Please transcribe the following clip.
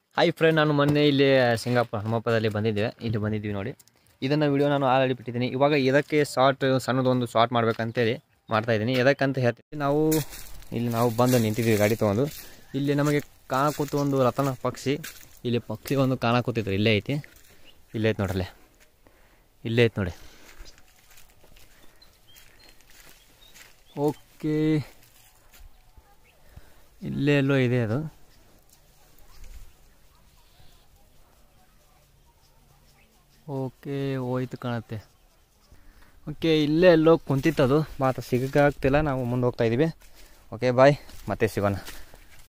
hi friend ನಾನು ಮೊನ್ನೆ ಇಲ್ಲಿ ಸಿಂಗಾಪುರ ಹನುಮಪ್ಪದಲ್ಲಿ ಬಂದಿದ್ದೆ ಇಲ್ಲಿ ಬಂದಿದ್ವಿ ನೋಡಿ ಇದನ್ನು ವಿಡಿಯೋ ನಾನು ಆಲ್ರೆಡಿ ಬಿಟ್ಟಿದ್ದೀನಿ ಇವಾಗ ಇದಕ್ಕೆ ಶಾರ್ಟ್ ಸಣ್ಣದೊಂದು ಶಾರ್ಟ್ ಮಾಡ್ಬೇಕಂತೇಳಿ ಮಾಡ್ತಾ ಇದ್ದೀನಿ ಎದಕ್ಕಂತ ಹೇಳ್ತೀನಿ ನಾವು ಇಲ್ಲಿ ನಾವು ಬಂದು ನಿಂತಿದ್ದೀವಿ ಗಾಡಿ ತೊಗೊಂಡು ಇಲ್ಲಿ ನಮಗೆ ಕಾಣಕೂತು ಒಂದು ರತನ ಪಕ್ಷಿ ಇಲ್ಲಿ ಪಕ್ಷಿ ಒಂದು ಕಾಣಕೂತಿತ್ತು ಇಲ್ಲೇ ಐತಿ ಇಲ್ಲೇ ಐತೆ ನೋಡ್ರಲ್ಲೇ ಇಲ್ಲೇ ಐತೆ ನೋಡಿ ಓಕೆ ಇಲ್ಲೇ ಎಲ್ಲೋ ಇದೆ ಅದು ಓಕೆ ಹೋಯ್ತು ಕಾಣುತ್ತೆ ಓಕೆ ಇಲ್ಲೇ ಎಲ್ಲೋ ಕುಂತಿತ್ತದು ಮಾತು ಸಿಗಕ್ಕಾಗ್ತಿಲ್ಲ ನಾವು ಮುಂದೆ ಹೋಗ್ತಾ ಇದ್ದೀವಿ ಓಕೆ ಬಾಯ್ ಮತ್ತೆ ಸಿಗೋಣ